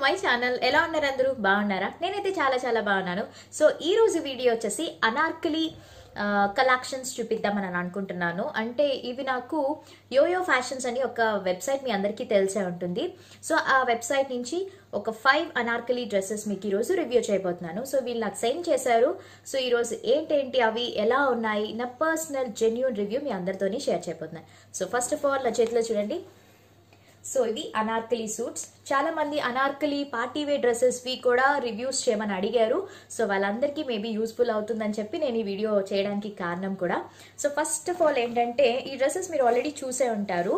my channel ఎలా ఉన్నారు అందరూ బాగున్నారా నేనైతే చాలా చాలా బాగున్నాను సో ఈ రోజు వీడియో వచ్చేసి అనార్కలి కలెక్షన్స్ చూపిద్దామని అని అనుకుంటున్నాను అంటే ఇవి నాకు యోయో ఫ్యాషన్స్ అని ఒక వెబ్సైట్ మీ అందరికీ తెలిసే ఉంటుంది సో ఆ వెబ్సైట్ నుంచి ఒక ఫైవ్ అనార్కలి డ్రెస్సెస్ మీకు ఈరోజు రివ్యూ చేయబోతున్నాను సో వీళ్ళు నాకు సెండ్ చేశారు సో ఈరోజు ఏంటేంటి అవి ఎలా ఉన్నాయి నా పర్సనల్ జెన్యున్ రివ్యూ మీ అందరితోని షేర్ చేయబోతున్నాను సో ఫస్ట్ ఆఫ్ ఆల్ నా చేతిలో చూడండి సో ఇవి అనార్కలి సూట్స్ చాలా మంది అనార్కలి పార్టీ వేర్ డ్రెస్సెస్ వి కూడా రివ్యూస్ చేయమని అడిగారు సో వాళ్ళందరికీ మేబీ యూస్ఫుల్ అవుతుందని చెప్పి నేను ఈ వీడియో చేయడానికి కారణం కూడా సో ఫస్ట్ ఆఫ్ ఆల్ ఏంటంటే ఈ డ్రెస్సెస్ మీరు ఆల్రెడీ చూసే ఉంటారు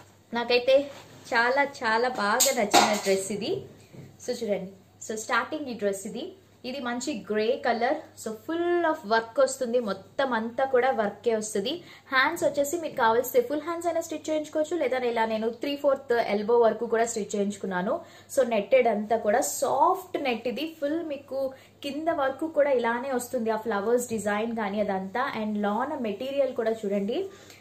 నాకైతే చాలా చాలా బాగా నచ్చిన డ్రెస్ ఇది సో చూడండి సో స్టార్టింగ్ ఈ డ్రెస్ ఇది ఇది మంచి grey colour so full of work వస్తుంది మొత్తం అంతా కూడా వర్కే వస్తుంది హ్యాండ్స్ వచ్చేసి మీకు కావాల్సి ఫుల్ హ్యాండ్స్ అయినా స్టిచ్ చేయించుకోవచ్చు లేదా ఇలా నేను త్రీ ఫోర్త్ ఎల్బో వరకు కూడా స్టిచ్ చేయించుకున్నాను సో నెట్టెడ్ అంతా కూడా సాఫ్ట్ నెట్ ఇది ఫుల్ మీకు కింద వరకు కూడా ఇలానే వస్తుంది ఆ ఫ్లవర్స్ డిజైన్ కానీ అదంతా అండ్ లాన్ మెటీరియల్ కూడా చూడండి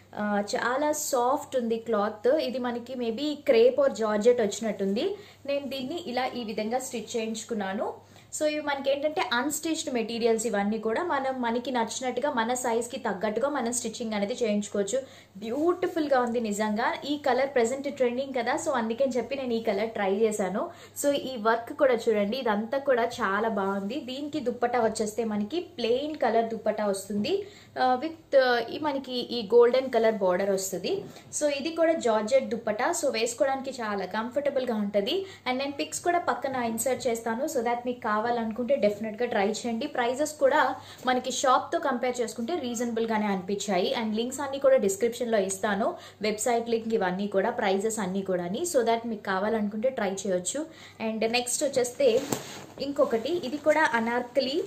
చాలా సాఫ్ట్ ఉంది క్లాత్ ఇది మనకి మేబీ క్రేప్ ఆర్ జార్జెట్ వచ్చినట్టుంది నేను దీన్ని ఇలా ఈ విధంగా స్టిచ్ చేయించుకున్నాను సో ఇవి మనకి ఏంటంటే అన్స్టిచ్డ్ మెటీరియల్స్ ఇవన్నీ కూడా మనం మనకి నచ్చినట్టుగా మన సైజ్కి తగ్గట్టుగా మనం స్టిచ్చింగ్ అనేది చేయించుకోవచ్చు బ్యూటిఫుల్గా ఉంది నిజంగా ఈ కలర్ ప్రెసెంట్ ట్రెండింగ్ కదా సో అందుకని చెప్పి నేను ఈ కలర్ ట్రై చేశాను సో ఈ వర్క్ కూడా చూడండి ఇదంతా కూడా చాలా బాగుంది దీనికి దుప్పటా వచ్చేస్తే మనకి ప్లెయిన్ కలర్ దుప్పటా వస్తుంది విత్ ఈ మనకి ఈ గోల్డెన్ కలర్ బార్డర్ వస్తుంది సో ఇది కూడా జార్జెట్ దుప్పటా సో వేసుకోవడానికి చాలా కంఫర్టబుల్గా ఉంటుంది అండ్ నేను పిక్స్ కూడా పక్కన ఇన్సర్ట్ చేస్తాను సో దాట్ మీకు కావాలనుకుంటే డెఫినెట్గా ట్రై చేయండి ప్రైజెస్ కూడా మనకి షాప్తో కంపేర్ చేసుకుంటే రీజనబుల్గానే అనిపించాయి అండ్ లింక్స్ అన్ని కూడా డిస్క్రిప్షన్లో ఇస్తాను వెబ్సైట్ లింక్ ఇవన్నీ కూడా ప్రైజెస్ అన్నీ కూడా సో దాట్ మీకు కావాలనుకుంటే ట్రై చేయొచ్చు అండ్ నెక్స్ట్ వచ్చేస్తే ఇంకొకటి ఇది కూడా అనార్కలి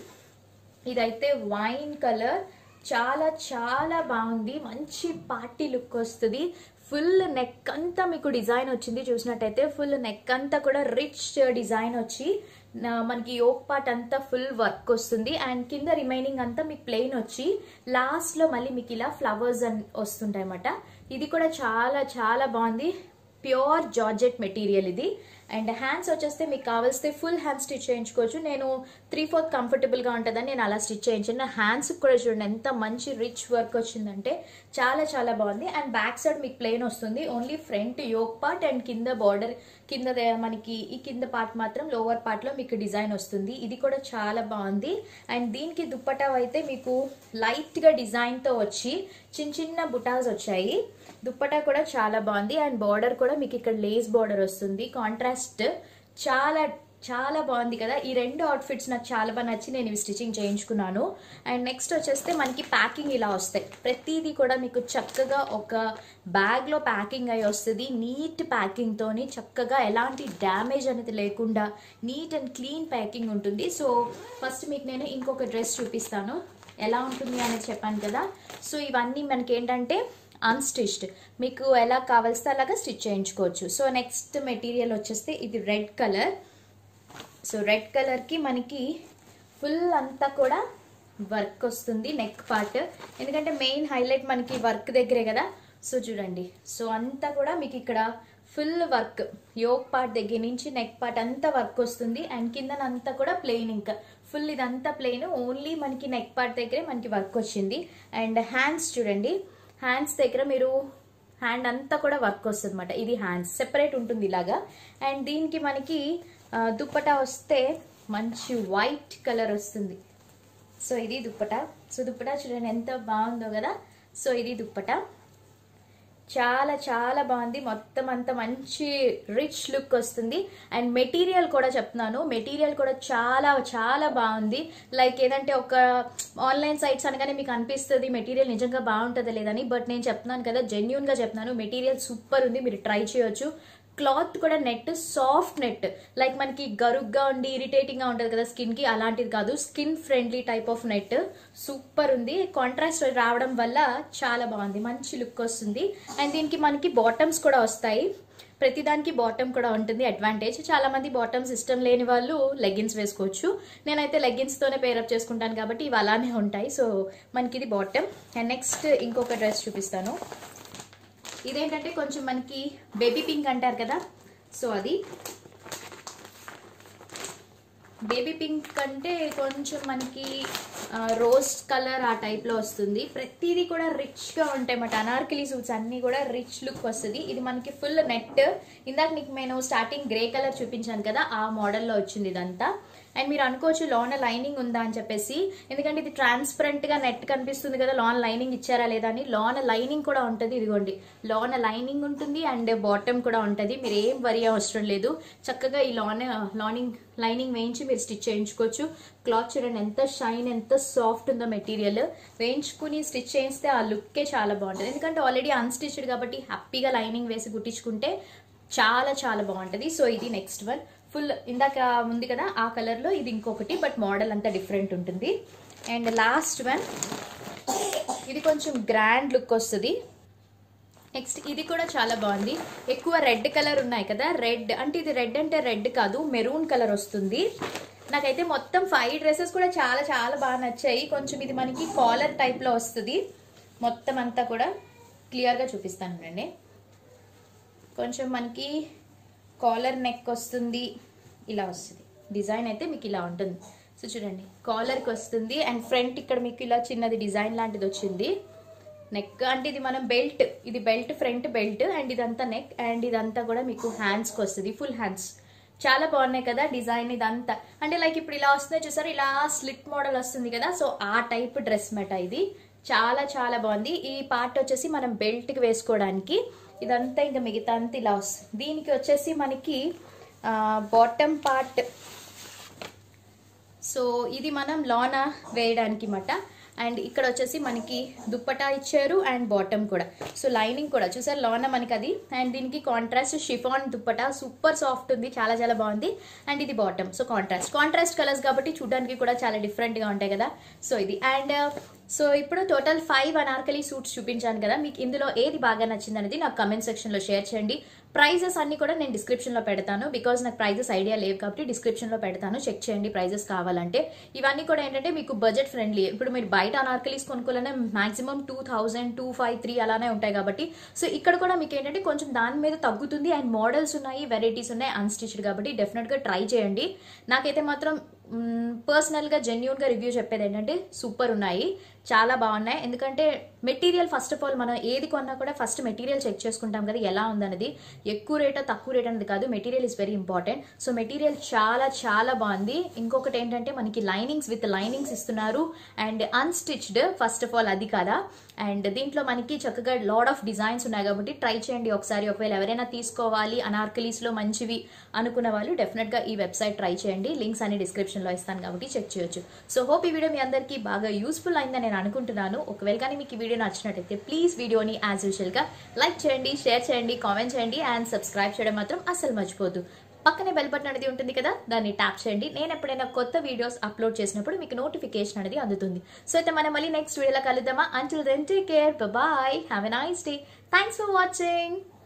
ఇదైతే వైన్ కలర్ చాలా చాలా బాగుంది మంచి పార్టీ లుక్ వస్తుంది ఫుల్ నెక్ అంతా మీకు డిజైన్ వచ్చింది చూసినట్టయితే ఫుల్ నెక్ అంతా కూడా రిచ్ డిజైన్ వచ్చి మనకి యోక్ పార్ట్ అంతా ఫుల్ వర్క్ వస్తుంది అండ్ కింద రిమైనింగ్ అంతా మీకు ప్లెయిన్ వచ్చి లాస్ట్లో మళ్ళీ మీకు ఇలా ఫ్లవర్స్ అని వస్తుంటాయి అన్నమాట ఇది కూడా చాలా చాలా బాగుంది ప్యూర్ జార్జెట్ మెటీరియల్ ఇది అండ్ హ్యాండ్స్ వచ్చేస్తే మీకు కావాల్స్తే ఫుల్ హ్యాండ్ స్టిచ్ చేయించుకోవచ్చు నేను త్రీ ఫోర్త్ కంఫర్టబుల్గా ఉంటుందని నేను అలా స్టిచ్ చేయించాను హ్యాండ్స్ కూడా చూడండి ఎంత మంచి రిచ్ వర్క్ వచ్చిందంటే చాలా చాలా బాగుంది అండ్ బ్యాక్ సైడ్ మీకు ప్లెయిన్ వస్తుంది only front yoke part and కింద బార్డర్ కింద మనకి ఈ కింద పార్ట్ మాత్రం లోవర్ పార్ట్లో మీకు డిజైన్ వస్తుంది ఇది కూడా చాలా బాగుంది అండ్ దీనికి దుప్పటా అయితే మీకు లైట్గా డిజైన్తో వచ్చి చిన్న చిన్న బుటాస్ వచ్చాయి దుప్పటా కూడా చాలా బాగుంది అండ్ బార్డర్ కూడా మీకు ఇక్కడ లేస్ బార్డర్ వస్తుంది కాంట్రాస్ట్ చాలా చాలా బాగుంది కదా ఈ రెండు అవుట్ఫిట్స్ నాకు చాలా బాగా నచ్చి నేను ఇవి స్టిచ్చింగ్ చేయించుకున్నాను అండ్ నెక్స్ట్ వచ్చేస్తే మనకి ప్యాకింగ్ ఇలా వస్తాయి ప్రతిదీ కూడా మీకు చక్కగా ఒక బ్యాగ్లో ప్యాకింగ్ అయి వస్తుంది నీట్ ప్యాకింగ్తోని చక్కగా ఎలాంటి డ్యామేజ్ అనేది లేకుండా నీట్ అండ్ క్లీన్ ప్యాకింగ్ ఉంటుంది సో ఫస్ట్ మీకు నేను ఇంకొక డ్రెస్ చూపిస్తాను ఎలా ఉంటుంది అనేది చెప్పాను కదా సో ఇవన్నీ మనకి ఏంటంటే అన్స్టిచ్డ్ మీకు ఎలా కావాల్స్తే అలాగా స్టిచ్ చేయించుకోవచ్చు సో నెక్స్ట్ మెటీరియల్ వచ్చేస్తే ఇది రెడ్ కలర్ సో రెడ్ కలర్కి మనకి ఫుల్ అంతా కూడా వర్క్ వస్తుంది నెక్ పార్ట్ ఎందుకంటే మెయిన్ హైలైట్ మనకి వర్క్ దగ్గరే కదా సో చూడండి సో అంతా కూడా మీకు ఇక్కడ ఫుల్ వర్క్ యోక్ పార్ట్ దగ్గర నుంచి నెక్ పార్ట్ అంతా వర్క్ వస్తుంది అండ్ కిందనంతా కూడా ప్లెయిన్ ఇంకా ఫుల్ ఇదంతా ప్లెయిన్ ఓన్లీ మనకి నెక్ పార్ట్ దగ్గరే మనకి వర్క్ వచ్చింది అండ్ హ్యాండ్స్ చూడండి హ్యాండ్స్ దగ్గర మీరు హ్యాండ్ అంతా కూడా వర్క్ వస్తుంది అనమాట ఇది హ్యాండ్స్ సెపరేట్ ఉంటుంది ఇలాగా అండ్ దీనికి మనకి దుప్పటా వస్తే మంచి వైట్ కలర్ వస్తుంది సో ఇది దుప్పటా సో దుప్పటా చూడండి ఎంత బాగుందో కదా సో ఇది దుప్పటా చాలా చాలా బాగుంది మొత్తం అంతా మంచి రిచ్ లుక్ వస్తుంది అండ్ మెటీరియల్ కూడా చెప్తున్నాను మెటీరియల్ కూడా చాలా చాలా బాగుంది లైక్ ఏదంటే ఒక ఆన్లైన్ సైట్స్ అనగానే మీకు అనిపిస్తుంది మెటీరియల్ నిజంగా బాగుంటుందా లేదని బట్ నేను చెప్తున్నాను కదా జెన్యున్గా చెప్తున్నాను మెటీరియల్ సూపర్ ఉంది మీరు ట్రై చేయొచ్చు క్లాత్ కూడా నెట్ సాఫ్ట్ నెట్ లైక్ మనకి గరుగ్గా ఉండి ఇరిటేటింగ్గా ఉంటుంది కదా స్కిన్కి అలాంటిది కాదు skin friendly type of net super ఉంది కాంట్రాస్ట్ రావడం వల్ల చాలా బాగుంది మంచి లుక్ వస్తుంది అండ్ దీనికి మనకి బాటమ్స్ కూడా వస్తాయి ప్రతిదానికి బాటమ్ కూడా ఉంటుంది అడ్వాంటేజ్ చాలా మంది బాటమ్స్ ఇష్టం లేని వాళ్ళు లెగ్గిన్స్ వేసుకోవచ్చు నేనైతే లెగ్గిన్స్ తోనే పేరప్ చేసుకుంటాను కాబట్టి ఇవి అలానే ఉంటాయి సో మనకి ఇది బాటమ్ అండ్ నెక్స్ట్ ఇంకొక డ్రెస్ చూపిస్తాను ఇదేంటంటే కొంచెం మనకి బేబీ పింక్ అంటారు కదా సో అది బేబీ పింక్ కంటే కొంచెం మనకి రోజ్ కలర్ ఆ టైప్లో వస్తుంది ప్రతిదీ కూడా రిచ్గా ఉంటాయి అన్నమాట అనార్కలి సూట్స్ అన్నీ కూడా రిచ్ లుక్ వస్తుంది ఇది మనకి ఫుల్ నెట్ ఇందాక నీకు నేను స్టార్టింగ్ గ్రే కలర్ చూపించాను కదా ఆ మోడల్లో వచ్చింది ఇదంతా అండ్ మీరు అనుకోవచ్చు లోన లైనింగ్ ఉందా అని చెప్పేసి ఎందుకంటే ఇది ట్రాన్స్పరెంట్ గా నెట్ కనిపిస్తుంది కదా లోన లైనింగ్ ఇచ్చారా లేదా అని లోన లైనింగ్ కూడా ఉంటుంది ఇదిగోండి లోన లైనింగ్ ఉంటుంది అండ్ బాటమ్ కూడా ఉంటుంది మీరు ఏం వరి అవసరం లేదు చక్కగా ఈ లోన లానింగ్ లైనింగ్ వేయించి మీరు స్టిచ్ చేయించుకోవచ్చు క్లాత్ చూడండి ఎంత షైన్ ఎంత సాఫ్ట్ ఉందో మెటీరియల్ వేయించుకుని స్టిచ్ చేయిస్తే ఆ లుక్కే చాలా బాగుంటుంది ఎందుకంటే ఆల్రెడీ అన్స్టిచ్డ్ కాబట్టి హ్యాపీగా లైనింగ్ వేసి కుట్టించుకుంటే చాలా చాలా బాగుంటుంది సో ఇది నెక్స్ట్ వన్ ఫుల్ ఇందాక ఉంది కదా ఆ కలర్లో ఇది ఇంకొకటి బట్ మోడల్ అంతా డిఫరెంట్ ఉంటుంది అండ్ లాస్ట్ వన్ ఇది కొంచెం గ్రాండ్ లుక్ వస్తుంది నెక్స్ట్ ఇది కూడా చాలా బాగుంది ఎక్కువ రెడ్ కలర్ ఉన్నాయి కదా రెడ్ అంటే ఇది రెడ్ అంటే రెడ్ కాదు మెరూన్ కలర్ వస్తుంది నాకైతే మొత్తం ఫైవ్ డ్రెస్సెస్ కూడా చాలా చాలా బాగా నచ్చాయి కొంచెం ఇది మనకి కాలర్ టైప్లో వస్తుంది మొత్తం అంతా కూడా క్లియర్గా చూపిస్తాను అండి కొంచెం మనకి కాలర్ నెక్ వస్తుంది ఇలా వస్తుంది డిజైన్ అయితే మీకు ఇలా ఉంటుంది సో చూడండి కాలర్కి వస్తుంది అండ్ ఫ్రంట్ ఇక్కడ మీకు ఇలా చిన్నది డిజైన్ లాంటిది వచ్చింది నెక్ అంటే ఇది మనం బెల్ట్ ఇది బెల్ట్ ఫ్రంట్ బెల్ట్ అండ్ ఇదంతా నెక్ అండ్ ఇదంతా కూడా మీకు హ్యాండ్స్కి వస్తుంది ఫుల్ హ్యాండ్స్ చాలా బాగున్నాయి కదా డిజైన్ ఇదంతా అంటే లైక్ ఇప్పుడు ఇలా వస్తున్నాయి చూసారు ఇలా స్లిట్ మోడల్ వస్తుంది కదా సో ఆ టైప్ డ్రెస్ మెట ఇది చాలా చాలా బాగుంది ఈ పార్ట్ వచ్చేసి మనం బెల్ట్కి వేసుకోవడానికి ఇదంతా ఇంకా మిగతా అంతా ఇలా వస్తుంది దీనికి వచ్చేసి మనకి బాటమ్ పార్ట్ సో ఇది మనం లోన వేయడానికి మాట అండ్ ఇక్కడ వచ్చేసి మనకి దుప్పటా ఇచ్చారు అండ్ బాటమ్ కూడా సో లైనింగ్ కూడా చూసారు లోన మనకి అది అండ్ దీనికి contrast chiffon dupatta super soft ఉంది చాలా చాలా బాగుంది అండ్ ఇది bottom so contrast contrast colours కాబట్టి చూడడానికి కూడా చాలా డిఫరెంట్గా ఉంటాయి కదా సో ఇది అండ్ సో ఇప్పుడు టోటల్ ఫైవ్ అనార్కలి సూట్స్ చూపించాను కదా మీకు ఇందులో ఏది బాగా నచ్చింది అనేది నాకు కమెంట్ సెక్షన్లో షేర్ చేయండి ప్రైజెస్ అన్ని కూడా నేను డిస్క్రిప్షన్లో పెడతాను బికాజ్ నాకు ప్రైజెస్ ఐడియా లేవు కాబట్టి డిస్క్రిప్షన్లో పెడతాను చెక్ చేయండి ప్రైజెస్ కావాలంటే ఇవన్నీ కూడా ఏంటంటే మీకు బడ్జెట్ ఫ్రెండ్లీ ఇప్పుడు మీరు బయట అనార్కలీస్ కొనుక్కోవాలనే maximum two thousand two five three అలానే ఉంటాయి కాబట్టి సో ఇక్కడ కూడా మీకు ఏంటంటే కొంచెం దాని మీద తగ్గుతుంది అండ్ మోడల్స్ ఉన్నాయి వెరైటీస్ ఉన్నాయి అన్స్టిచ్డ్ కాబట్టి డెఫినెట్గా ట్రై చేయండి నాకైతే మాత్రం పర్సనల్గా జెన్యున్గా రివ్యూ చెప్పేది ఏంటంటే సూపర్ ఉన్నాయి చాలా బాగున్నాయి ఎందుకంటే మెటీరియల్ ఫస్ట్ ఆఫ్ ఆల్ మనం ఏది కొన్నా కూడా ఫస్ట్ మెటీరియల్ చెక్ చేసుకుంటాం కదా ఎలా ఉందన్నది ఎక్కువ రేటా తక్కువ రేట్ అనేది కాదు material is very important so material చాలా చాలా బాగుంది ఇంకొకటి ఏంటంటే మనకి లైనింగ్స్ విత్ లైనింగ్స్ ఇస్తున్నారు and unstitched first of all అది కదా అండ్ దీంట్లో మనకి చక్కగా లాడ్ ఆఫ్ డిజైన్స్ ఉన్నాయి కాబట్టి ట్రై చేయండి ఒకసారి ఒకవేళ ఎవరైనా తీసుకోవాలి అనార్కలీస్లో మంచివి అనుకున్న వాళ్ళు డెఫినెట్గా ఈ వెబ్సైట్ ట్రై చేయండి లింక్స్ అన్ని డిస్క్రిప్షన్లో ఇస్తాను కాబట్టి చెక్ చేయొచ్చు సో హోప్ ఈ వీడియో మీ అందరికీ బాగా యూస్ఫుల్ అయిందని నేను అనుకుంటున్నాను ఒకవేళ కానీ మీకు ఈ వీడియో నచ్చినట్టయితే ప్లీజ్ వీడియోని యాజ్ యూజువల్గా లైక్ చేయండి షేర్ చేయండి కామెంట్ చేయండి అండ్ సబ్స్క్రైబ్ చేయడం మాత్రం అస్సలు మర్చిపోద్దు పక్కనే బెల్ బటన్ అనేది ఉంటుంది కదా దాన్ని ట్యాప్ చేయండి నేను ఎప్పుడైనా కొత్త వీడియోస్ అప్లోడ్ చేసినప్పుడు మీకు నోటిఫికేషన్ అనేది అందుతుంది సో అయితే మనం మళ్ళీ నెక్స్ట్ వీడియోలో కలుద్దామా until then take care bye have a nice day thanks for watching